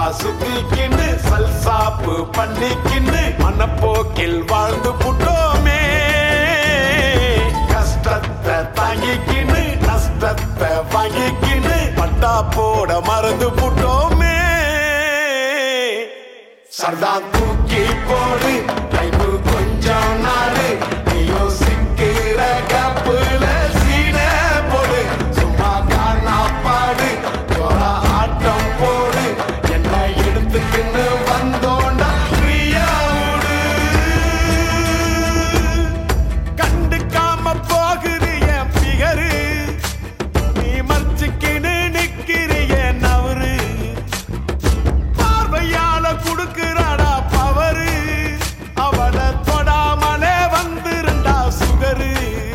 சுத்திக்கின்னு சல்சாப்பு பண்ணிக்கின்னு மனப்போக்கில் வாழ்ந்து புட்டோமே கஷ்டத்தை தாங்கிக்கின்னு நஷ்டத்தை வாங்கிக்கின்னு பட்டா போட மறந்து புட்டோமே சர்தா தூக்கி போடு டைமு கொஞ்சம் நாடு நீ யோசிக்கிற கப்புல சீன போடு சும்மா காணா பாடு ஜோரா ஆட்டம் போடு என்ன எடுத்துக்கின்னு வந்தோண்டா ஃப்ரீயா விடு கண்டுக்காம போகுது என் பிகரு நீ மறைச்சிக்கின்னு நிக்கிறிய நவரு பார்வையால குடுக்கிறாடா பவரு அவள தொடாமலே வந்திருந்தா சுகரு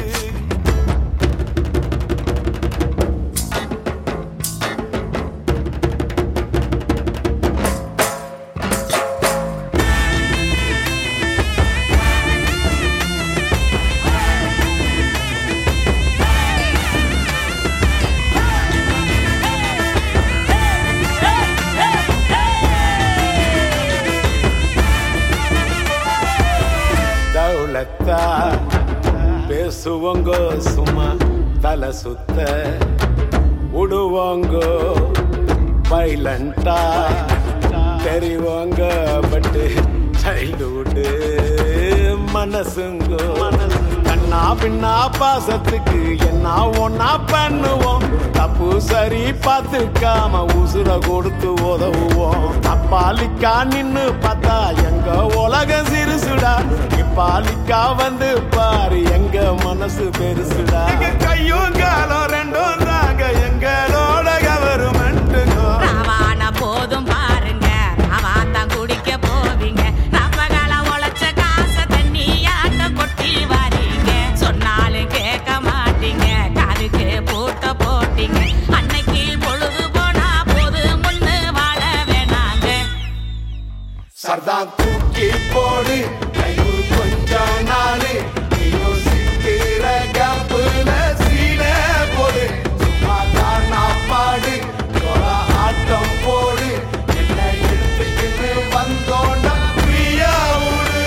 தௌலத்தா பேசுவோங்க சும்மா தலை சுத்த விடுவோங்க பைலண்டா தெரிவோங்க பட்டு சைல்டுஹுட்டு மனசுங்க கண்ணா பின்னா பாசத்துக்கு என்ன ஒன்னா பண்ணுவோம் தப்பு சரி பார்த்துக்காம உசுர கொடுத்து உதவுவோம் தப்பாலிக்கா நின்னு பார்த்தா எங்க உலகம் சிறுசுடா இப்பாலிக்கா வந்து பாரு எங்க மனசு பெருசுடா கையும் காலம் ரெண்டும் தாங்க எங்களோட கவர்மெண்ட்டுங்க ராவான போதும் பாருங்க ராவான் தான் குடிக்க போவீங்க ரப்பகாலம் உழைச்ச காசை தண்ணியாட்ட கொட்டி வாரீங்க சொன்னாலும் கேட்க மாட்டீங்க காதுக்கு பூட்ட போட்டீங்க அன்னைக்கு பொழுது போனா போது முன்னு வாழ வேணாங்க சர்தா தூக்கி போடு கைவு கொஞ்சம் நாளு நீ யோசிக்கிற கப்புல சீன போடு சும்மா காணா பாடு கொலா ஆட்டம் போடு என்ன எடுத்துக்கிட்டு வந்தோண்டா ஃப்ரீயா விடு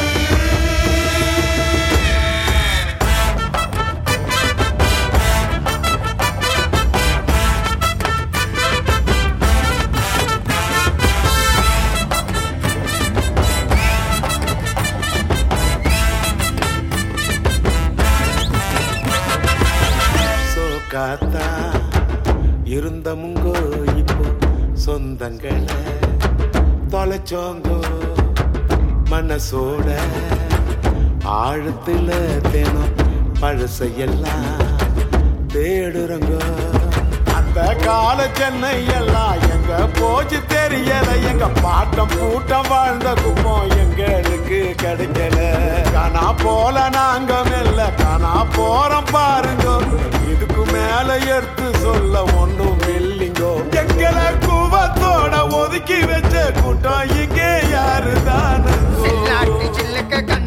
சோகாத்தா இருந்தமுங்கோ இப்போ சொந்தங்களை தொலைச்சோங்கோ மனசோட ஆழத்துல தினம் பழசையெல்லாம் தேடுறங்கோ அந்த கால சென்னை எல்லாம் எங்க போச்சு தெரியல எங்க பாட்டம் கூட்டம் வாழ்ந்த குப்பம் எங்களுக்கு கிடைக்கல காணா போல நாங்க மெல்ல காணா போறோம் பாருங்க இதுக்கு மேல எடுத்து சொல்ல ஒண்ணும் இல்லைங்கோ எங்களை கூவத்தோட ஒதுக்கி வச்ச கூட்டம் இங்கே யாரு சில்லாட்டு சில்லுக்கு கண்